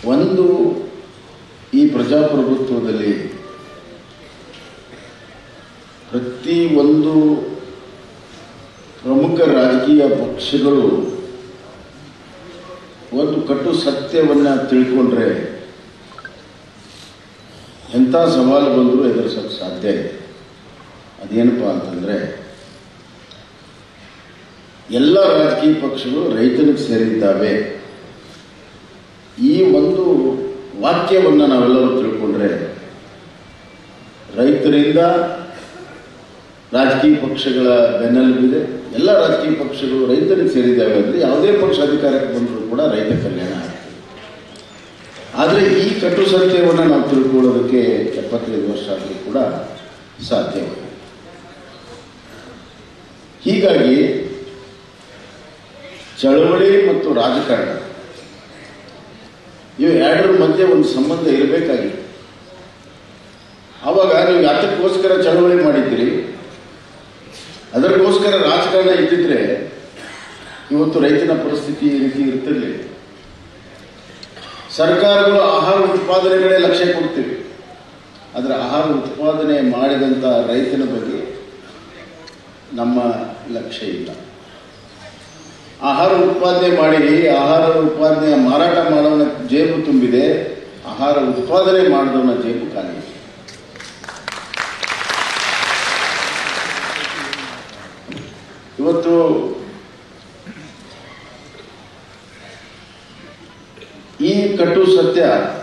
ಒಂದು ಈ ಪ್ರಜಾಪ್ರಭುತ್ವದಲ್ಲಿ ಪ್ರತಿ ಒಂದು ಪ್ರಮುಖ ರಾಜಕೀಯ ಪಕ್ಷಗಳು ಒಂದು ಕಟು ಸತ್ಯವನ್ನು ತಿಳ್ಕೊಂಡ್ರೆ ಎಂಥ ಸವಾಲು ಬಂದರೂ ಎದುರಿಸೋಕ್ಕೆ ಸಾಧ್ಯ ಇದೆ ಅದೇನಪ್ಪ ಅಂತಂದರೆ ಎಲ್ಲ ರಾಜಕೀಯ ಪಕ್ಷಗಳು ರೈತನಿಗೆ ಸೇರಿದ್ದಾವೆ ಈ ಒಂದು ವಾಕ್ಯವನ್ನು ನಾವೆಲ್ಲರೂ ತಿಳ್ಕೊಂಡ್ರೆ ರೈತರಿಂದ ರಾಜಕೀಯ ಪಕ್ಷಗಳ ಬೆನ್ನೆಲುಬಿದೆ ಎಲ್ಲ ರಾಜಕೀಯ ಪಕ್ಷಗಳು ರೈತರಿಗೆ ಸೇರಿದ್ದಾವೆ ಅಂದರೆ ಯಾವುದೇ ಪಕ್ಷ ಅಧಿಕಾರಕ್ಕೆ ಬಂದರೂ ಕೂಡ ರೈತ ಕಲ್ಯಾಣ ಆಗ್ತದೆ ಆದರೆ ಈ ಕಟು ಸತ್ಯವನ್ನು ನಾವು ತಿಳ್ಕೊಳ್ಳೋದಕ್ಕೆ ಎಪ್ಪತ್ತೈದು ವರ್ಷ ಆಗಲಿ ಕೂಡ ಸಾಧ್ಯವಿಲ್ಲ ಹೀಗಾಗಿ ಚಳವಳಿ ಮತ್ತು ರಾಜಕಾರಣ ಇವು ಎರಡರ ಮಧ್ಯೆ ಒಂದು ಸಂಬಂಧ ಇರಬೇಕಾಗಿತ್ತು ಆವಾಗ ನೀವು ಯಾತಕ್ಕೋಸ್ಕರ ಚಳವಳಿ ಮಾಡಿದ್ದೀರಿ ಅದಕ್ಕೋಸ್ಕರ ರಾಜಕಾರಣ ಇದ್ದಿದ್ರೆ ಇವತ್ತು ರೈತನ ಪರಿಸ್ಥಿತಿ ಈ ರೀತಿ ಇರ್ತಿರ್ಲಿಲ್ಲ ಸರ್ಕಾರಗಳು ಆಹಾರ ಉತ್ಪಾದನೆಗಳೇ ಲಕ್ಷ್ಯ ಕೊಡ್ತೀವಿ ಆದರೆ ಆಹಾರ ಉತ್ಪಾದನೆ ಮಾಡಿದಂಥ ರೈತನ ಬಗ್ಗೆ ನಮ್ಮ ಲಕ್ಷ್ಯ ಇಲ್ಲ ಆಹಾರ ಉತ್ಪಾದನೆ ಮಾಡಿ ಆಹಾರ ಉತ್ಪಾದನೆ ಮಾರಾಟ ಮಾಡೋನ ಜೇಬು ತುಂಬಿದೆ ಆಹಾರ ಉತ್ಪಾದನೆ ಮಾಡಿದವನ ಜೇಬು ಖಾಲಿ ಇದೆ. ಇವತ್ತು ಈ ಕಟು ಸತ್ಯ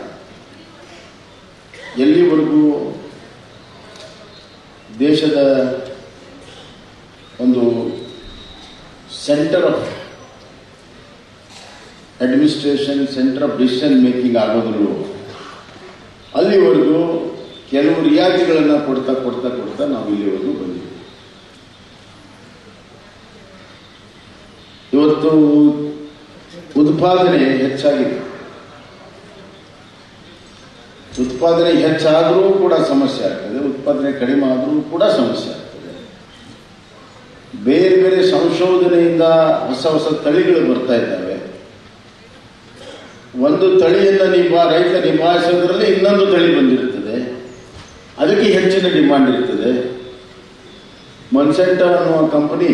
ಎಲ್ಲಿವರೆಗೂ ದೇಶದ ಒಂದು centre of administration centre of decision making ಆಗೋದಿಲ್ಲ ಅಲ್ಲಿವರೆಗೂ ಕೆಲವು ರಿಯಾಯಿತಿಗಳನ್ನು ಕೊಡ್ತಾ ಕೊಡ್ತಾ ಕೊಡ್ತಾ ನಾವು ಇಲ್ಲಿವರೆಗೂ ಬಂದಿದ್ದೀವಿ ಇವತ್ತು ಉತ್ಪಾದನೆ ಹೆಚ್ಚಾಗಿದೆ ಉತ್ಪಾದನೆ ಹೆಚ್ಚಾದರೂ ಕೂಡ ಸಮಸ್ಯೆ ಆಗ್ತದೆ ಉತ್ಪಾದನೆ ಕಡಿಮೆ ಆದರೂ ಕೂಡ ಸಮಸ್ಯೆ ಆಗ್ತದೆ ಬೇರೆ ಬೇರೆ ಸಂಶೋಧನೆಯಿಂದ ಹೊಸ ಹೊಸ ತಳಿಗಳು ಬರ್ತಾ ಇದ್ದಾವೆ ಒಂದು ತಳಿಯನ್ನು ನಿಭಾ ರೈತ ನಿಭಾಯಿಸೋದ್ರಲ್ಲಿ ಇನ್ನೊಂದು ತಳಿ ಬಂದಿರ್ತದೆ ಅದಕ್ಕೆ ಹೆಚ್ಚಿನ ಡಿಮಾಂಡ್ ಇರ್ತದೆ ಮೊನ್ಸೆಂಟ ಅನ್ನುವ ಕಂಪನಿ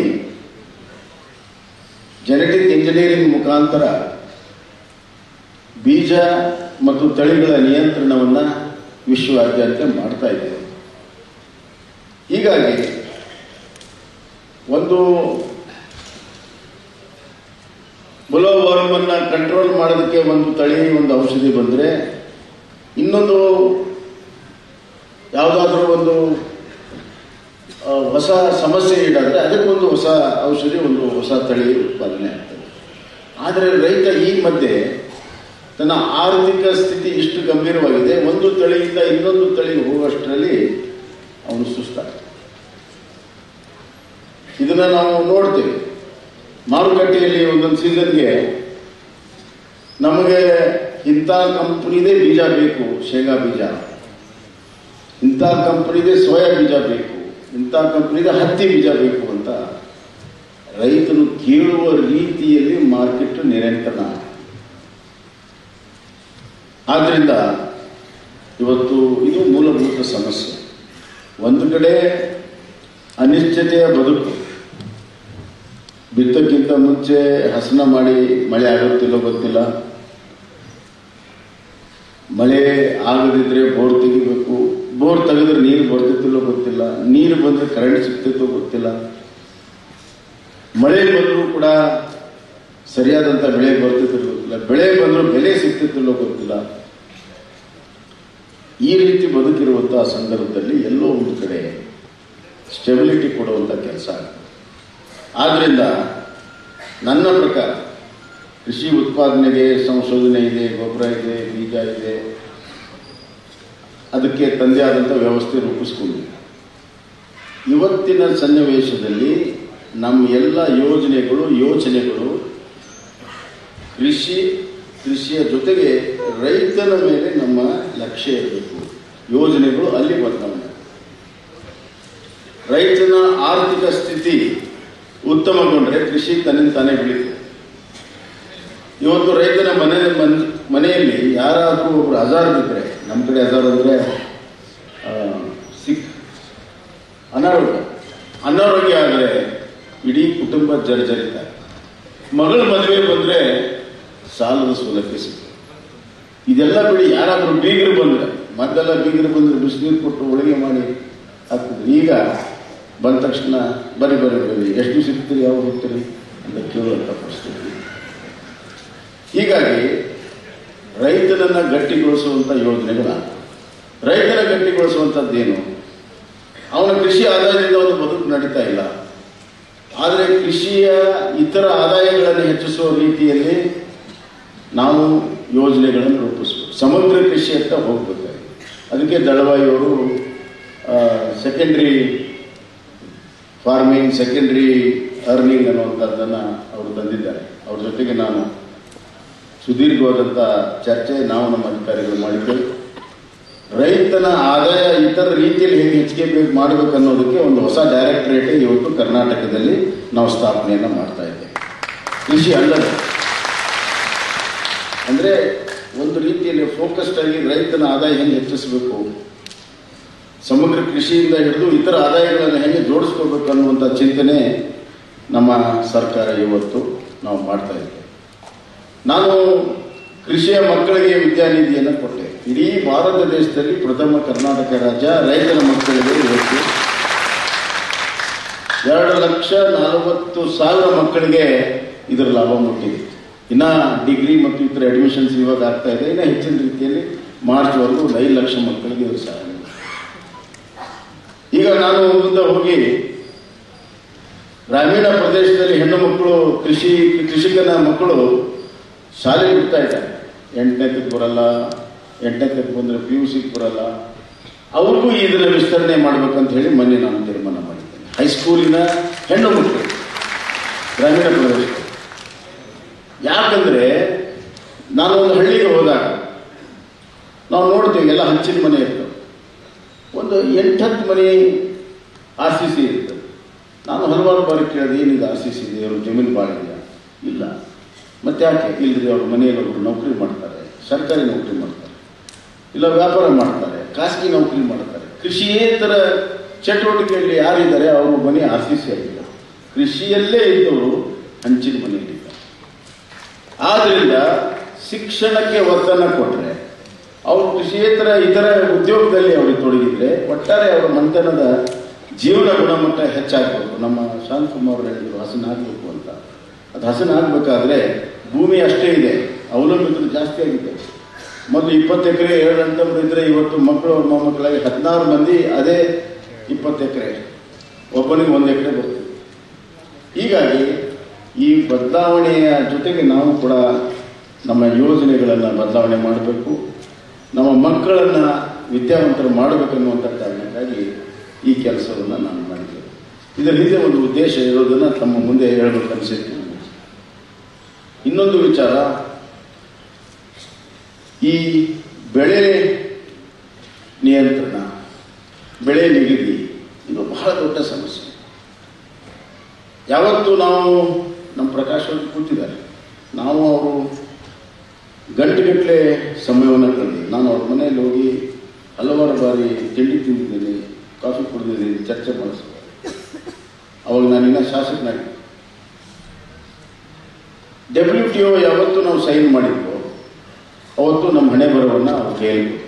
ಜೆನೆಟಿಕ್ ಇಂಜಿನಿಯರಿಂಗ್ ಮುಖಾಂತರ ಬೀಜ ಮತ್ತು ತಳಿಗಳ ನಿಯಂತ್ರಣವನ್ನು ವಿಶ್ವದಾದ್ಯಂತ ಮಾಡ್ತಾ ಇದ್ದೇವೆ ಹೀಗಾಗಿ ಒಂದು ಬುಲೋವರ್ಮನ್ನು ಕಂಟ್ರೋಲ್ ಮಾಡೋದಕ್ಕೆ ಒಂದು ತಳಿ ಒಂದು ಔಷಧಿ ಬಂದರೆ ಇನ್ನೊಂದು ಯಾವುದಾದ್ರೂ ಒಂದು ಆ, ಹೊಸ ಸಮಸ್ಯೆ ಈಡಾದರೆ ಅದಕ್ಕೊಂದು ಹೊಸ ಔಷಧಿ ಒಂದು ಹೊಸ ತಳಿ ಉತ್ಪಾದನೆ ಆಗ್ತದೆ ಆದರೆ ರೈತ ಈ ಮಧ್ಯೆ ತನ್ನ ಆರ್ಥಿಕ ಸ್ಥಿತಿ ಇಷ್ಟು ಗಂಭೀರವಾಗಿದೆ ಒಂದು ತಳಿಯಿಂದ ಇನ್ನೊಂದು ತಳಿಗೆ ಹೋಗುವಷ್ಟರಲ್ಲಿ ಅವನು ಸುಸ್ತಾಗ್ತಾನೆ ಇದನ್ನ ನಾವು ನೋಡ್ತೇವೆ ಮಾರುಕಟ್ಟೆಯಲ್ಲಿ ಒಂದೊಂದು ಸೀಸನ್ಗೆ ನಮಗೆ ಇಂಥ ಕಂಪ್ನಿದೇ ಬೀಜ ಬೇಕು ಶೇಂಗಾ ಬೀಜ ಇಂಥ ಕಂಪ್ನಿದೇ ಸೋಯಾ ಬೀಜ ಬೇಕು ಇಂಥ ಕಂಪ್ನಿದೆ ಹತ್ತಿ ಬೀಜ ಬೇಕು ಅಂತ ರೈತನು ಕೇಳುವ ರೀತಿಯಲ್ಲಿ ಮಾರ್ಕೆಟ್ ನಿರಂತರ ಆದ್ರಿಂದ ಇವತ್ತು ಇದು ಮೂಲಭೂತ ಸಮಸ್ಯೆ ಒಂದು ಕಡೆ ಅನಿಶ್ಚಿತೆಯ ಬದುಕು ಬಿತ್ತಕ್ಕಿಂತ ಮುಂಚೆ ಹಸನ ಮಾಡಿ ಮಳೆ ಆಗುತ್ತಿಲ್ಲೋ ಗೊತ್ತಿಲ್ಲ ಮಳೆ ಆಗದಿದ್ರೆ ಬೋರ್ ತೆಗಿಬೇಕು ಬೋರ್ ತೆಗೆದ್ರೆ ನೀರು ಬರ್ತಿತ್ತಿಲ್ಲೋ ಗೊತ್ತಿಲ್ಲ ನೀರು ಬಂದ್ರೆ ಕರೆಂಟ್ ಸಿಗ್ತಿತ್ತೋ ಗೊತ್ತಿಲ್ಲ ಮಳೆ ಬಂದರೂ ಕೂಡ ಸರಿಯಾದಂಥ ಬೆಳೆ ಬರ್ತಿತ್ತಿಲ್ಲೋ ಗೊತ್ತಿಲ್ಲ ಬೆಳೆ ಬಂದರೂ ಬೆಲೆ ಸಿಗ್ತಿತ್ತಿಲ್ಲೋ ಗೊತ್ತಿಲ್ಲ ಈ ರೀತಿ ಬದುಕಿರುವಂತಹ ಸಂದರ್ಭದಲ್ಲಿ ಎಲ್ಲೋ ಒಂದು ಕಡೆ ಸ್ಟೆಬಿಲಿಟಿ ಕೊಡುವಂಥ ಕೆಲಸ ಆಗ್ತದೆ ಆದ್ರಿಂದ ನನ್ನ ಪ್ರಕಾರ ಕೃಷಿ ಉತ್ಪಾದನೆಗೆ ಸಂಶೋಧನೆ ಇದೆ ಗೊಬ್ಬರ ಇದೆ ಬೀಜ ಇದೆ ಅದಕ್ಕೆ ತಂದೆ ಆದಂಥ ವ್ಯವಸ್ಥೆ ರೂಪಿಸ್ಕೊಂಡಿದೆ ಇವತ್ತಿನ ಸನ್ನಿವೇಶದಲ್ಲಿ ನಮ್ಮ ಎಲ್ಲ ಯೋಜನೆಗಳು ಯೋಚನೆಗಳು ಕೃಷಿ ಕೃಷಿಯ ಜೊತೆಗೆ ರೈತನ ಮೇಲೆ ನಮ್ಮ ಲಕ್ಷ್ಯ ಇರಬೇಕು ಯೋಜನೆಗಳು ಅಲ್ಲಿ ಬದಲಾವಣೆ ರೈತನ ಆರ್ಥಿಕ ಸ್ಥಿತಿ ಉತ್ತಮಗೊಂಡ್ರೆ ಕೃಷಿ ತನ್ನಿಂದ ತಾನೇ ಬೆಳೀತದೆ ಇವತ್ತು ರೈತನ ಮನೆ ಮನ್ ಮನೆಯಲ್ಲಿ ಯಾರಾದರೂ ಒಬ್ರು ಅಜಾರದಿದ್ರೆ ನಮ್ಮ ಕಡೆ ಅಜಾರ್ ಅಂದರೆ ಸಿಕ್ ಅನಾರೋಗ್ಯ ಅನಾರೋಗ್ಯ ಆದರೆ ಇಡೀ ಕುಟುಂಬ ಜರ್ಜರಿತ ಮಗಳ ಮದುವೆ ಬಂದರೆ ಸಾಲದ ಸೌಲಭ್ಯ ಸಿಗ್ತದೆ ಇದೆಲ್ಲ ಬಿಡಿ ಯಾರಾದರೂ ಬೀಗರು ಬಂದರೆ ಮೊದಲೆಲ್ಲ ಬೀಗರು ಬಂದರೆ ಬಿಸಿನೀರು ಕೊಟ್ಟು ಹೋಳಿಗೆ ಮಾಡಿ ಹಾಕ್ತಿದ್ರು ಈಗ ಬಂದ ತಕ್ಷಣ ಬರಿ ಬರಿ ಬರಿ ಎಷ್ಟು ದಿವಸ ಇರ್ತೀರಿ ಯಾವಾಗ ಹೋಗ್ತೀರಿ ಅಂತ ಕೇಳುವಂಥ ಪರಿಸ್ಥಿತಿ ಹೀಗಾಗಿ ರೈತನನ್ನು ಗಟ್ಟಿಗೊಳಿಸುವಂಥ ಯೋಜನೆಗಳ ರೈತನ ಗಟ್ಟಿಗೊಳಿಸುವಂಥದ್ದೇನು ಅವನ ಕೃಷಿ ಆದಾಯದಿಂದ ಒಂದು ಬದುಕು ನಡೀತಾ ಇಲ್ಲ ಆದರೆ ಕೃಷಿಯ ಇತರ ಆದಾಯಗಳನ್ನು ಹೆಚ್ಚಿಸುವ ರೀತಿಯಲ್ಲಿ ನಾವು ಯೋಜನೆಗಳನ್ನು ರೂಪಿಸಬೇಕು ಸಮಗ್ರ ಕೃಷಿಯತ್ತ ಹೋಗ್ಬೇಕಾಗಿದೆ ಅದಕ್ಕೆ ದಳವಾಯಿಯವರು ಸೆಕೆಂಡ್ರಿ ಫಾರ್ಮಿಂಗ್ ಸೆಕೆಂಡ್ರಿ ಅರ್ನಿಂಗ್ ಅನ್ನುವಂಥದ್ದನ್ನು ಅವರು ತಂದಿದ್ದಾರೆ ಅವ್ರ ಜೊತೆಗೆ ನಾನು ಸುದೀರ್ಘವಾದಂಥ ಚರ್ಚೆ ನಾವು ನಮ್ಮ ಅಧಿಕಾರಿಗಳು ಮಾಡಿದ್ದೇವೆ ರೈತನ ಆದಾಯ ಇತರ ರೀತಿಯಲ್ಲಿ ಹೇಗೆ ಹೆಚ್ಚಿಗೆ ಬೇಕು ಮಾಡಬೇಕು ಅನ್ನೋದಕ್ಕೆ ಒಂದು ಹೊಸ ಡೈರೆಕ್ಟರೇಟ್ ಇವತ್ತು ಕರ್ನಾಟಕದಲ್ಲಿ ನಾವು ಸ್ಥಾಪನೆಯನ್ನು ಮಾಡ್ತಾ ಇದ್ದೇವೆ ಕೃಷಿ ಅಲ್ಲದೆ ಅಂದರೆ ಒಂದು ರೀತಿಯಲ್ಲಿ ಫೋಕಸ್ಡ್ ಆಗಿ ರೈತನ ಆದಾಯ ಹೆಂಗೆ ಹೆಚ್ಚಿಸಬೇಕು ಸಮಗ್ರ ಕೃಷಿಯಿಂದ ಹಿಡಿದು ಇತರ ಆದಾಯಗಳನ್ನು ಹೆಂಗೆ ಜೋಡಿಸ್ಕೋಬೇಕು ಅನ್ನುವಂಥ ಚಿಂತನೆ ನಮ್ಮ ಸರ್ಕಾರ ಇವತ್ತು ನಾವು ಮಾಡ್ತಾ ಇದ್ದೇವೆ ನಾನು ಕೃಷಿಯ ಮಕ್ಕಳಿಗೆ ವಿದ್ಯಾನಿಧಿಯನ್ನು ಕೊಟ್ಟೆ ಇಡೀ ಭಾರತ ದೇಶದಲ್ಲಿ ಪ್ರಥಮ ಕರ್ನಾಟಕ ರಾಜ್ಯ ರೈತರ ಮಕ್ಕಳಿಗೆ ಇವತ್ತು ಎರಡು ಲಕ್ಷ ನಲವತ್ತು ಸಾವಿರ ಮಕ್ಕಳಿಗೆ ಇದರ ಲಾಭ ಮುಟ್ಟಿದೆ ಇನ್ನ ಡಿಗ್ರಿ ಮತ್ತು ಇತರ ಅಡ್ಮಿಷನ್ಸ್ ಇವಾಗ ಆಗ್ತಾ ಇದೆ ಇನ್ನು ಹೆಚ್ಚಿನ ರೀತಿಯಲ್ಲಿ ಮಾರ್ಚ್ವರೆಗೂ ಒಂದು ಐದು ಲಕ್ಷ ಮಕ್ಕಳಿಗೆ ಇವರು ಸಹಾಯ ಮಾಡಿದೆ. ಈಗ ನಾನು ಮುಂದೆ ಹೋಗಿ ಗ್ರಾಮೀಣ ಪ್ರದೇಶದಲ್ಲಿ ಹೆಣ್ಣು ಮಕ್ಕಳು ಕೃಷಿ ಕೃಷಿಕನ ಮಕ್ಕಳು ಶಾಲೆ ಬಿಡ್ತಾ ಇದ್ದಾರೆ ಎಂಟನೇದಕ್ಕೆ ಬರಲ್ಲ ಎಂಟನೇದಕ್ಕೆ ಬಂದರೆ ಪಿ ಯು ಸಿಗೆ ಬರಲ್ಲ ಅವ್ರಿಗೂ ಇದರ ವಿಸ್ತರಣೆ ಮಾಡ್ಬೇಕಂತ ಹೇಳಿ ಮೊನ್ನೆ ನಾನು ತೀರ್ಮಾನ ಮಾಡಿದ್ದೇನೆ ಹೈಸ್ಕೂಲಿನ ಹೆಣ್ಣು ಮಕ್ಕಳು ಗ್ರಾಮೀಣ ಪ್ರದೇಶ ಯಾಕಂದ್ರೆ ನಾನು ಒಂದು ಹಳ್ಳಿಗೆ ಹೋದಾಗ ನಾವು ನೋಡ್ತೀವಿ ಎಲ್ಲ ಹಂಚಿನ ಮನೆ ಇರ್ತವೆ ಒಂದು ಎಂಟತ್ತು ಮನೆ ಆರ್ ಸಿ ಸಿ ಇರ್ತದೆ ನಾನು ಹಲವಾರು ಬಾರಿ ಕೇಳಿದೆ ಏನಿದೆ ಆರ್ ಸಿ ಸಿ ಇದೆ ಅವರು ಜಮೀನು ಭಾಳ ಇದೆಯಾ ಇಲ್ಲ ಮತ್ತೆ ಯಾಕೆ ಇಲ್ಲರಿ ಅವ್ರ ಮನೆಯಲ್ಲಿ ಒಬ್ಬರು ನೌಕರಿ ಮಾಡ್ತಾರೆ ಸರ್ಕಾರಿ ನೌಕರಿ ಮಾಡ್ತಾರೆ ಇಲ್ಲ ವ್ಯಾಪಾರ ಮಾಡ್ತಾರೆ ಖಾಸಗಿ ನೌಕರಿ ಮಾಡ್ತಾರೆ ಕೃಷಿಯೇತರ ಚಟುವಟಿಕೆಯಲ್ಲಿ ಯಾರಿದ್ದಾರೆ ಅವ್ರ ಮನೆ ಆರ್ ಸಿ ಸಿ ಆಗಿಲ್ಲ ಕೃಷಿಯಲ್ಲೇ ಇದ್ದವರು ಹಂಚಿನ ಮನೆಯಲ್ಲಿದ್ದಾರೆ ಆದ್ರಿಂದ ಶಿಕ್ಷಣಕ್ಕೆ ಒತ್ತನ್ನು ಕೊಟ್ಟರೆ ಅವರು ಕೃಷಿಯೇತರ ಇತರ ಉದ್ಯೋಗದಲ್ಲಿ ಅವ್ರಿಗೆ ತೊಡಗಿದ್ರೆ ಒಟ್ಟಾರೆ ಅವರ ಮಂಥನದ ಜೀವನ ಗುಣಮಟ್ಟ ಹೆಚ್ಚಾಗಬೇಕು ನಮ್ಮ ಶಾಂತಕುಮಾರ್ ಹೇಳಿದ್ರು ಹಸನ ಆಗಬೇಕು ಅಂತ ಅದು ಹಸನ ಆಗಬೇಕಾದ್ರೆ ಭೂಮಿ ಅಷ್ಟೇ ಇದೆ ಅವಲಂಬಿತರು ಜಾಸ್ತಿ ಆಗಿದೆ ಮೊದಲು ಇಪ್ಪತ್ತು ಎಕರೆ ಎರಡು ಅಂತಂದ್ರೆ ಇದ್ರೆ ಇವತ್ತು ಮಕ್ಕಳು ಮೊಮ್ಮಕ್ಕಳಾಗಿ ಹದಿನಾರು ಮಂದಿ ಅದೇ ಇಪ್ಪತ್ತು ಎಕರೆ ಒಬ್ಬನಿಗೆ ಒಂದು ಎಕರೆ ಬರ್ತದೆ ಹೀಗಾಗಿ ಈ ಬದಲಾವಣೆಯ ಜೊತೆಗೆ ನಾವು ಕೂಡ ನಮ್ಮ ಯೋಜನೆಗಳನ್ನು ಬದಲಾವಣೆ ಮಾಡಬೇಕು ನಮ್ಮ ಮಕ್ಕಳನ್ನು ವಿದ್ಯಾವಂತರು ಮಾಡಬೇಕನ್ನುವಂಥ ಕಾರಣಕ್ಕಾಗಿ ಈ ಕೆಲಸವನ್ನು ನಾನು ಮಾಡಿದ್ದೇನೆ ಇದರ ಹಿಂದೆ ಒಂದು ಉದ್ದೇಶ ಇರೋದನ್ನು ತಮ್ಮ ಮುಂದೆ ಹೇಳಬೇಕು ಅನಿಸುತ್ತೆ ನನಗೆ. ಇನ್ನೊಂದು ವಿಚಾರ ಈ ಬೆಳೆ ನಿಯಂತ್ರಣ ಬೆಳೆ ನಿಗದಿ ಇದು ಬಹಳ ದೊಡ್ಡ ಸಮಸ್ಯೆ ಯಾವತ್ತು ನಾವು ನಮ್ಮ ಪ್ರಕಾಶ್ ಅವರು ಕೂತಿದ್ದಾರೆ ನಾವು ಅವರು ಗಂಟೆಗಟ್ಟಲೆ ಸಮಯವನ್ನು ಕಳೆದಿದ್ದೀವಿ ನಾನು ಅವ್ರ ಮನೆಯಲ್ಲಿ ಹೋಗಿ ಹಲವಾರು ಬಾರಿ ತಿಂಡಿ ತಿಂದಿದ್ದೀನಿ ಕಾಫಿ ಕುಡಿದಿದ್ದೀನಿ ಚರ್ಚೆ ಮಾಡಿಸಿದೆ ಅವಾಗ ನಾನಿನ್ನ ಶಾಸಕನಾಗಿ ಡಬ್ಲ್ಯೂ ಟಿ ಒ ಯಾವತ್ತು ನಾವು ಸೈನ್ ಮಾಡಿದ್ವೋ ಅವತ್ತು ನಮ್ಮ ಹಣೆ ಬರವನ್ನು ಅವ್ರು ಹೇಳ್ಬೋದು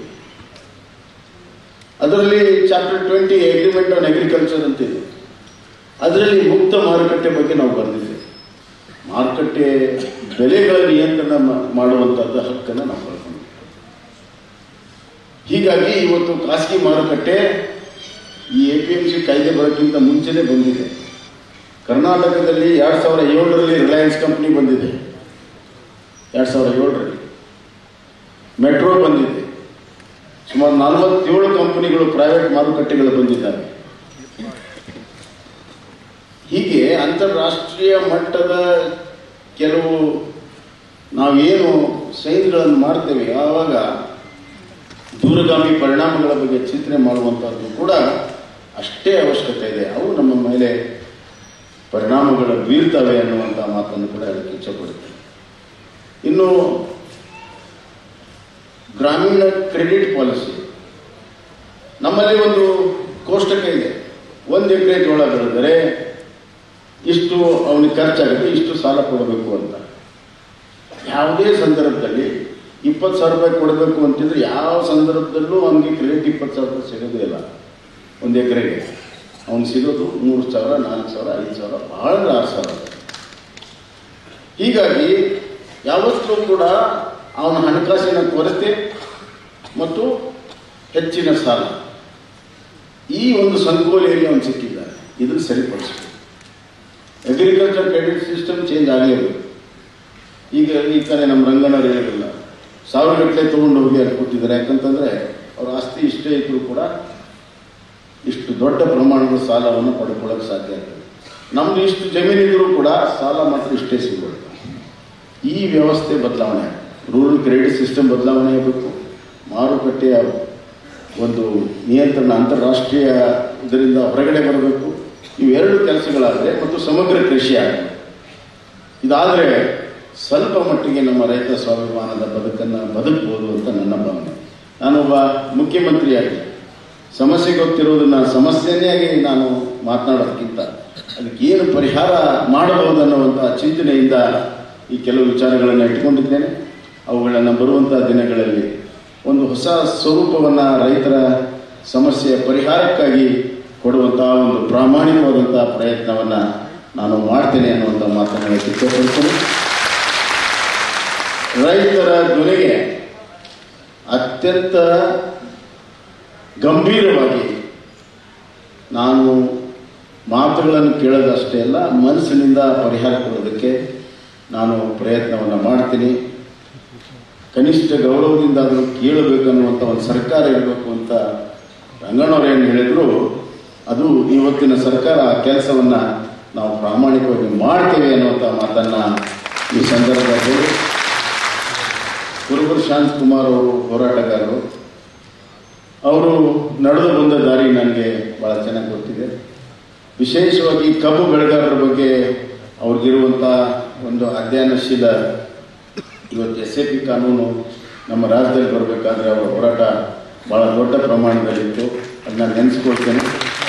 ಅದರಲ್ಲಿ chapter twenty agreement on agriculture ಅಂತ ಇದೆ ಅದರಲ್ಲಿ ಮುಕ್ತ ಮಾರುಕಟ್ಟೆ ಬಗ್ಗೆ ನಾವು ಬರೆದಿದ್ದೇವೆ ಮಾರುಕಟ್ಟೆ ಬೆಲೆಗಳ ನಿಯಂತ್ರಣ ಮಾ- ಮಾಡುವಂಥದ್ದು ಹಕ್ಕನ್ನು ನಾವು ಕಳ್ಕೊಂಡಿದ್ದೇವೆ ಹೀಗಾಗಿ ಇವತ್ತು ಖಾಸಗಿ ಮಾರುಕಟ್ಟೆ ಈ ಎ ಪಿ ಎಂ ಸಿ ಕಾಯ್ದೆ ಬರೋಕ್ಕಿಂತ ಮುಂಚೆನೇ ಬಂದಿದೆ ಕರ್ನಾಟಕದಲ್ಲಿ ಎರಡು ಸಾವಿರ ಏಳರಲ್ಲಿ ರಿಲಯನ್ಸ್ ಕಂಪ್ನಿ ಬಂದಿದೆ ಎರಡು ಸಾವಿರ ಏಳರಲ್ಲಿ ಮೆಟ್ರೋ ಬಂದಿದೆ ಸುಮಾರು ನಲವತ್ತೇಳು ಕಂಪನಿಗಳು ಪ್ರೈವೇಟ್ ಮಾರುಕಟ್ಟೆಗಳು ಬಂದಿದ್ದಾವೆ ಹೀಗೆ ಅಂತಾರಾಷ್ಟ್ರೀಯ ಮಟ್ಟದ ಕೆಲವು ನಾವೇನು ಸೈನ್ಗಳನ್ನು ಮಾಡ್ತೇವೆ ಆವಾಗ ದೂರಗಾಮಿ ಪರಿಣಾಮಗಳ ಬಗ್ಗೆ ಚಿಂತನೆ ಮಾಡುವಂಥದ್ದು ಕೂಡ ಅಷ್ಟೇ ಅವಶ್ಯಕತೆ ಇದೆ ಅವು ನಮ್ಮ ಮೇಲೆ ಪರಿಣಾಮಗಳು ಬೀರ್ತವೆ ಅನ್ನುವಂಥ ಮಾತನ್ನು ಕೂಡ ಹೇಳಕ್ಕೆ ಇಚ್ಛೆಪಡುತ್ತೇನೆ ಇನ್ನು ಗ್ರಾಮೀಣ ಕ್ರೆಡಿಟ್ ಪಾಲಿಸಿ ನಮ್ಮಲ್ಲಿ ಒಂದು ಕೋಷ್ಟಕ ಇದೆ ಒಂದು ಎಕರೆ ಜೋಳ ಬೆಳೆದರೆ ಇಷ್ಟು ಅವನಿಗೆ ಖರ್ಚಾಗುತ್ತೆ ಇಷ್ಟು ಸಾಲ ಕೊಡಬೇಕು ಅಂತ ಯಾವುದೇ ಸಂದರ್ಭದಲ್ಲಿ ಇಪ್ಪತ್ತು ಸಾವಿರ ರೂಪಾಯಿ ಕೊಡಬೇಕು ಅಂತಿದ್ರೆ ಯಾವ ಸಂದರ್ಭದಲ್ಲೂ ಅವನಿಗೆ ಕ್ರೆಡಿಟ್ ಇಪ್ಪತ್ತು ಸಾವಿರ ರೂಪಾಯಿ ಸಿಗೋದೇ ಇಲ್ಲ ಒಂದು ಎಕರೆಗೆ ಅವ್ನಿಗೆ ಸಿಗೋದು ಮೂರು ಸಾವಿರ ನಾಲ್ಕು ಸಾವಿರ ಐದು ಸಾವಿರ ಭಾಳ ಆರು ಸಾವಿರ ಹೀಗಾಗಿ ಯಾವತ್ತೂ ಕೂಡ ಅವನ ಹಣಕಾಸಿನ ಕೊರತೆ ಮತ್ತು ಹೆಚ್ಚಿನ ಸಾಲ ಈ ಒಂದು ಸಂಕೋಲೆಯಲ್ಲಿ ಅವನು ಸಿಕ್ಕಿದ್ದಾನೆ ಇದನ್ನು ಸರಿಪಡಿಸಬೇಕು ಅಗ್ರಿಕಲ್ಚರ್ ಕ್ರೆಡಿಟ್ ಸಿಸ್ಟಮ್ ಚೇಂಜ್ ಆಗಲೇಬೇಕು ಈಗ ಈ ಕಡೆ ನಮ್ಮ ರಂಗಣ್ಣವ್ರು ಹೇಳಿರಲಿಲ್ಲ ಸಾವಿರ ಗಟ್ಟಲೆ ತೊಗೊಂಡು ಹೋಗಿ ಅಲ್ಲಿ ಕೊಟ್ಟಿದ್ದಾರೆ ಯಾಕಂತಂದರೆ ಅವ್ರ ಆಸ್ತಿ ಇಷ್ಟೇ ಇದ್ರೂ ಕೂಡ ಇಷ್ಟು ದೊಡ್ಡ ಪ್ರಮಾಣದ ಸಾಲವನ್ನು ಪಡ್ಕೊಳ್ಳೋಕೆ ಸಾಧ್ಯ ಆಗ್ತದೆ ನಮ್ದು ಇಷ್ಟು ಜಮೀನಿದ್ರೂ ಕೂಡ ಸಾಲ ಮಾತ್ರ ಇಷ್ಟೇ ಸಿಗೋದು ಈ ವ್ಯವಸ್ಥೆ ಬದಲಾವಣೆ ರೂರಲ್ ಕ್ರೆಡಿಟ್ ಸಿಸ್ಟಮ್ ಬದಲಾವಣೆ ಆಗಬೇಕು ಮಾರುಕಟ್ಟೆಯ ಒಂದು ನಿಯಂತ್ರಣ ಅಂತಾರಾಷ್ಟ್ರೀಯ ಇದರಿಂದ ಹೊರಗಡೆ ಬರಬೇಕು ಇವೆರಡು ಕೆಲಸಗಳಾದರೆ ಮತ್ತು ಸಮಗ್ರ ಕೃಷಿ ಆಗಬೇಕು ಇದಾದರೆ ಸ್ವಲ್ಪ ಮಟ್ಟಿಗೆ ನಮ್ಮ ರೈತ ಸ್ವಾಭಿಮಾನದ ಬದುಕನ್ನು ಬದುಕ್ಬೋದು ಅಂತ ನನ್ನ ಭಾವನೆ ನಾನೊಬ್ಬ ಮುಖ್ಯಮಂತ್ರಿಯಾಗಿ ಸಮಸ್ಯೆ ಗೊತ್ತಿರೋದನ್ನ ಸಮಸ್ಯೆಯಾಗಿ ನಾನು ಮಾತನಾಡೋದಕ್ಕಿಂತ ಅದಕ್ಕೆ ಏನು ಪರಿಹಾರ ಮಾಡಬಹುದು ಅನ್ನುವಂಥ ಚಿಂತನೆಯಿಂದ ಈ ಕೆಲವು ವಿಚಾರಗಳನ್ನು ಇಟ್ಕೊಂಡಿದ್ದೇನೆ ಅವುಗಳನ್ನು ಬರುವಂಥ ದಿನಗಳಲ್ಲಿ ಒಂದು ಹೊಸ ಸ್ವರೂಪವನ್ನು ರೈತರ ಸಮಸ್ಯೆಯ ಪರಿಹಾರಕ್ಕಾಗಿ ಕೊಡುವಂಥ ಒಂದು ಪ್ರಾಮಾಣಿಕವಾದಂಥ ಪ್ರಯತ್ನವನ್ನು ನಾನು ಮಾಡ್ತೇನೆ ಅನ್ನುವಂಥ ಮಾತನ್ನು ಹೇಳಕ್ಕೆ ಇಷ್ಟಪಡ್ತೇನೆ ರೈತರ ಧ್ವನಿಗೆ ಅತ್ಯಂತ ಗಂಭೀರವಾಗಿ ನಾನು ಮಾತುಗಳನ್ನು ಕೇಳೋದಷ್ಟೇ ಅಲ್ಲ ಮನಸ್ಸಿನಿಂದ ಪರಿಹಾರ ಕೊಡೋದಕ್ಕೆ ನಾನು ಪ್ರಯತ್ನವನ್ನು ಮಾಡ್ತೀನಿ ಕನಿಷ್ಠ ಗೌರವದಿಂದಾದರೂ ಕೇಳಬೇಕನ್ನುವಂಥ ಒಂದು ಸರ್ಕಾರ ಇರಬೇಕು ಅಂತ ರಂಗಣ್ಣವ್ರು ಏನು ಹೇಳಿದ್ರು ಅದು ಇವತ್ತಿನ ಸರ್ಕಾರ ಆ ಕೆಲಸವನ್ನು ನಾವು ಪ್ರಾಮಾಣಿಕವಾಗಿ ಮಾಡ್ತೇವೆ ಅನ್ನುವಂಥ ಮಾತನ್ನು ಈ ಸಂದರ್ಭದಲ್ಲಿ ಕುರುಬರು ಶಾಂತಕುಮಾರ್ ಅವರು ಹೋರಾಟಗಾರರು ಅವರು ನಡೆದು ಬಂದ ದಾರಿ ನನಗೆ ಭಾಳ ಚೆನ್ನಾಗಿ ಗೊತ್ತಿದೆ ವಿಶೇಷವಾಗಿ ಕಬ್ಬು ಬೆಳೆಗಾರರ ಬಗ್ಗೆ ಅವ್ರಿಗಿರುವಂಥ ಒಂದು ಅಧ್ಯಯನಶೀಲ ಇವತ್ತು ಎಸ್ ಎ ಪಿ ಕಾನೂನು ನಮ್ಮ ರಾಜ್ಯದಲ್ಲಿ ಬರಬೇಕಾದ್ರೆ ಅವರ ಹೋರಾಟ ಭಾಳ ದೊಡ್ಡ ಪ್ರಮಾಣದಲ್ಲಿತ್ತು ಅದನ್ನ ನೆನೆಸ್ಕೊಳ್ತೇನೆ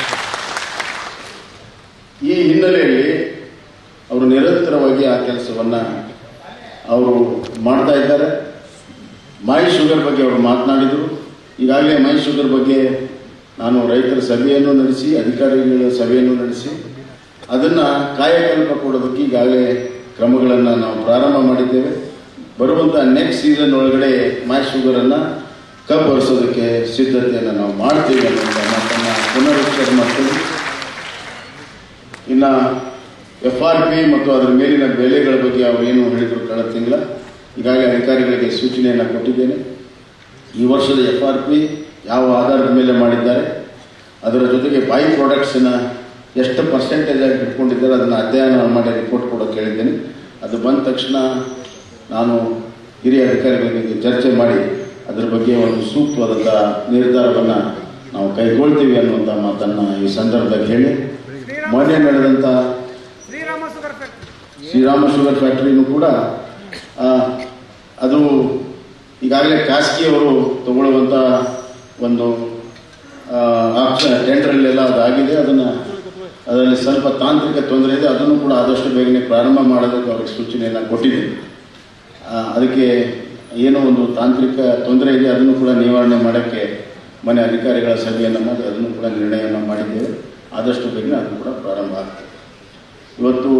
ಈ ಹಿನ್ನೆಲೆಯಲ್ಲಿ ಅವರು ನಿರಂತರವಾಗಿ ಆ ಕೆಲಸವನ್ನು ಅವರು ಮಾಡ್ತಾ ಇದ್ದಾರೆ ಮೈ ಶುಗರ್ ಬಗ್ಗೆ ಅವರು ಮಾತನಾಡಿದರು ಈಗಾಗಲೇ ಮೈ ಶುಗರ್ ಬಗ್ಗೆ ನಾನು ರೈತರ ಸಭೆಯನ್ನು ನಡೆಸಿ ಅಧಿಕಾರಿಗಳ ಸಭೆಯನ್ನು ನಡೆಸಿ ಅದನ್ನು ಕಾಯಕಲ್ಪ ಕೊಡೋದಕ್ಕೆ ಈಗಾಗಲೇ ಕ್ರಮಗಳನ್ನು ನಾವು ಪ್ರಾರಂಭ ಮಾಡಿದ್ದೇವೆ ಬರುವಂಥ ನೆಕ್ಸ್ಟ್ ಸೀಸನ್ ಒಳಗಡೆ ಮೈ ಶುಗರನ್ನು ಕಬ್ಬು ಹರಿಸೋದಕ್ಕೆ ಸಿದ್ಧತೆಯನ್ನು ನಾವು ಮಾಡ್ತೇವೆ ಅನ್ನುವಂಥ ಮಾತನ್ನು ಪುನರುಚ್ಚಾರ ಮಾಡ್ತೀವಿ ಇನ್ನು ಎಫ್ ಆರ್ ಪಿ ಮತ್ತು ಅದರ ಮೇಲಿನ ಬೆಲೆಗಳ ಬಗ್ಗೆ ಅವರು ಏನು ಹೇಳಿದರು ಕಳೆದ ತಿಂಗಳ ಈಗಾಗಲೇ ಅಧಿಕಾರಿಗಳಿಗೆ ಸೂಚನೆಯನ್ನು ಕೊಟ್ಟಿದ್ದೇನೆ ಈ ವರ್ಷದ ಎಫ್ ಆರ್ ಪಿ ಯಾವ ಆಧಾರದ ಮೇಲೆ ಮಾಡಿದ್ದಾರೆ ಅದರ ಜೊತೆಗೆ ಬೈ ಪ್ರಾಡಕ್ಟ್ಸನ್ನ ಎಷ್ಟು ಪರ್ಸೆಂಟೇಜ್ ಆಗಿ ಇಟ್ಕೊಂಡಿದ್ದಾರೆ ಅದನ್ನು ಅಧ್ಯಯನ ಮಾಡಿ ರಿಪೋರ್ಟ್ ಕೊಡೋಕೆ ಹೇಳಿದ್ದೇನೆ ಅದು ಬಂದ ತಕ್ಷಣ ನಾನು ಹಿರಿಯ ಅಧಿಕಾರಿಗಳಿಗೆ ಚರ್ಚೆ ಮಾಡಿ ಅದರ ಬಗ್ಗೆ ಒಂದು ಸೂಕ್ತವಾದಂಥ ನಿರ್ಧಾರವನ್ನು ನಾವು ಕೈಗೊಳ್ತೀವಿ ಅನ್ನುವಂಥ ಮಾತನ್ನು ಈ ಸಂದರ್ಭದಲ್ಲಿ ಹೇಳಿ ಮೊನ್ನೆ ನಡೆದಂಥ Sriram sugar factory Sriram sugar ಫ್ಯಾಕ್ಟ್ರಿನೂ ಕೂಡ ಆ, ಅದು ಈಗಾಗಲೇ ಖಾಸಗಿಯವರು ತಗೊಳ್ಳುವಂಥ ಒಂದು ಆಪ್ಷನ್ ಟೆಂಡರಲ್ಲೆಲ್ಲ ಅದಾಗಿದೆ ಅದನ್ನು ಅದರಲ್ಲಿ ಸ್ವಲ್ಪ ತಾಂತ್ರಿಕ ತೊಂದರೆ ಇದೆ ಅದನ್ನು ಕೂಡ ಆದಷ್ಟು ಬೇಗನೆ ಪ್ರಾರಂಭ ಮಾಡೋದಕ್ಕೆ ಅವ್ರಿಗೆ ಸೂಚನೆಯನ್ನು ಕೊಟ್ಟಿದ್ದೀನಿ ಆ, ಅದಕ್ಕೆ ಏನೋ ಒಂದು ತಾಂತ್ರಿಕ ತೊಂದರೆ ಇದೆ ಅದನ್ನು ಕೂಡ ನಿವಾರಣೆ ಮಾಡೋಕ್ಕೆ ಮನೆ ಅಧಿಕಾರಿಗಳ ಸಭೆಯನ್ನು ಮಾಡಿ ಅದನ್ನು ಕೂಡ ನಿರ್ಣಯವನ್ನು ಮಾಡಿದ್ದೇವೆ ಆದಷ್ಟು ಬೇಗನೆ ಅದು ಕೂಡ ಪ್ರಾರಂಭ ಆಗ್ತದೆ ಇವತ್ತು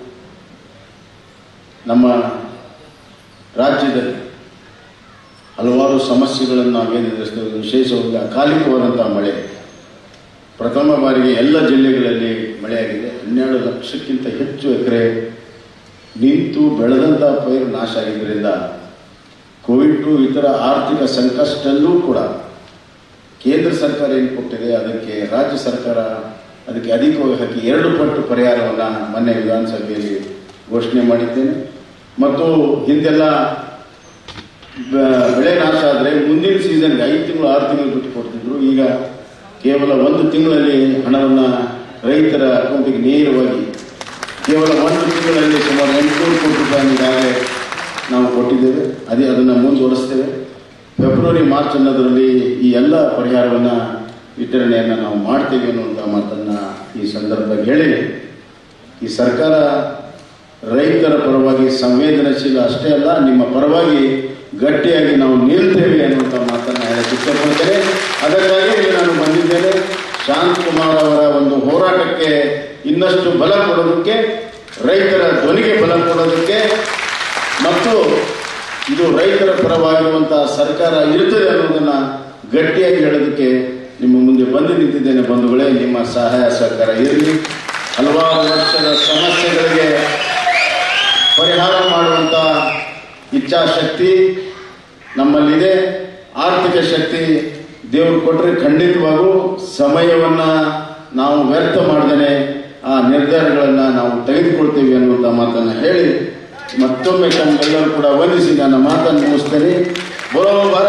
ನಮ್ಮ ರಾಜ್ಯದಲ್ಲಿ ಹಲವಾರು ಸಮಸ್ಯೆಗಳನ್ನು ನಾವೇನು ಎದುರಿಸ್ತೇವೆ ವಿಶೇಷವಾಗಿ ಅಕಾಲಿಕವಾದಂಥ ಮಳೆ ಪ್ರಥಮ ಬಾರಿಗೆ ಎಲ್ಲ ಜಿಲ್ಲೆಗಳಲ್ಲಿ ಮಳೆಯಾಗಿದೆ ಹನ್ನೆರಡು ಲಕ್ಷಕ್ಕಿಂತ ಹೆಚ್ಚು ಎಕರೆ ನಿಂತು ಬೆಳೆದಂಥ ಪೈರು ನಾಶ ಆಗಿದ್ದರಿಂದ ಕೋವಿಡ್ ಇತರ ಆರ್ಥಿಕ ಸಂಕಷ್ಟಲ್ಲೂ ಕೂಡ ಕೇಂದ್ರ ಸರ್ಕಾರ ಏನು ಕೊಟ್ಟಿದೆ ಅದಕ್ಕೆ ರಾಜ್ಯ ಸರ್ಕಾರ ಅದಕ್ಕೆ ಅಧಿಕವಾಗಿ ಹಾಕಿ ಎರಡು ಪಟ್ಟು ಪರಿಹಾರವನ್ನು ಮೊನ್ನೆ ವಿಧಾನಸಭೆಯಲ್ಲಿ ಘೋಷಣೆ ಮಾಡಿದ್ದೇನೆ ಮತ್ತು ಹಿಂದೆಲ್ಲ ಬ- ಬೆಳೆ ನಾಶ ಆದರೆ ಮುಂದಿನ ಸೀಸನ್ಗೆ ಐದು ತಿಂಗಳು ಆರು ತಿಂಗಳು ಬಿಟ್ಟು ಕೊಡ್ತಿದ್ರು ಈಗ ಕೇವಲ ಒಂದು ತಿಂಗಳಲ್ಲಿ ಹಣವನ್ನು ರೈತರ ಅಕೌಂಟಿಗೆ ನೇರವಾಗಿ ಕೇವಲ ಒಂದು ತಿಂಗಳಲ್ಲಿ ಸುಮಾರು ಎಂಟುನೂರು ಕೋಟಿ ರೂಪಾಯಿ ಈಗಾಗಲೇ ನಾವು ಕೊಟ್ಟಿದ್ದೇವೆ ಅದೇ ಅದನ್ನು ಮುಂದುವರಿಸ್ತೇವೆ ಫೆಬ್ರವರಿ ಫೆಬ್ರವರಿ ಮಾರ್ಚ್ ಅನ್ನೋದರಲ್ಲಿ ಈ ಎಲ್ಲ ಪರಿಹಾರವನ್ನು ವಿತರಣೆಯನ್ನು ನಾವು ಮಾಡ್ತೀವಿ ಅನ್ನುವಂಥ ಮಾತನ್ನು ಈ ಸಂದರ್ಭದಲ್ಲಿ ಹೇಳಿ ಈ ಸರ್ಕಾರ ರೈತರ ಪರವಾಗಿ ಸಂವೇದನಶೀಲ ಅಷ್ಟೇ ಅಲ್ಲ ನಿಮ್ಮ ಪರವಾಗಿ ಗಟ್ಟಿಯಾಗಿ ನಾವು ನಿಲ್ತೇವೆ ಅನ್ನುವಂಥ ಮಾತನ್ನು ಹೇಳಕ್ಕೆ ಇಷ್ಟಪಡ್ತೇನೆ ಅದಕ್ಕಾಗಿ ಇಲ್ಲಿ ನಾನು ಬಂದಿದ್ದೇನೆ ಶಾಂತಕುಮಾರ್ ಅವರ ಒಂದು ಹೋರಾಟಕ್ಕೆ ಇನ್ನಷ್ಟು ಬಲ ಕೊಡೋದಕ್ಕೆ ರೈತರ ಧ್ವನಿಗೆ ಬಲ ಕೊಡೋದಕ್ಕೆ ಮತ್ತು ಇದು ರೈತರ ಪರವಾಗಿರುವಂತಹ ಸರ್ಕಾರ ಇರುತ್ತದೆ ಅನ್ನೋದನ್ನ ಗಟ್ಟಿಯಾಗಿ ಹೇಳೋದಕ್ಕೆ ನಿಮ್ಮ ಮುಂದೆ ಬಂದು ನಿಂತಿದ್ದೇನೆ ಬಂಧುಗಳೇ ನಿಮ್ಮ ಸಹಾಯ ಸಹಕಾರ ಇರಲಿ ಹಲವಾರು ವರ್ಷದ ಸಮಸ್ಯೆಗಳಿಗೆ ಪರಿಹಾರ ಮಾಡುವಂತ ಇಚ್ಛಾಶಕ್ತಿ ನಮ್ಮಲ್ಲಿದೆ ಆರ್ಥಿಕ ಶಕ್ತಿ ದೇವರು ಕೊಟ್ಟರೆ ಖಂಡಿತವಾಗೂ ಸಮಯವನ್ನ ನಾವು ವ್ಯರ್ಥ ಮಾಡ್ದೇನೆ ಆ ನಿರ್ಧಾರಗಳನ್ನು ನಾವು ತೆಗೆದುಕೊಳ್ತೀವಿ ಅನ್ನುವಂಥ ಮಾತನ್ನು ಹೇಳಿ ಮತ್ತೊಮ್ಮೆ ತಮ್ಮೆಲ್ಲರೂ ಕೂಡ ವಂದಿಸಿ ನನ್ನ ಮಾತನ್ನು ಮುಗಿಸ್ತೇನೆ ಬರೋ ಭಾರತ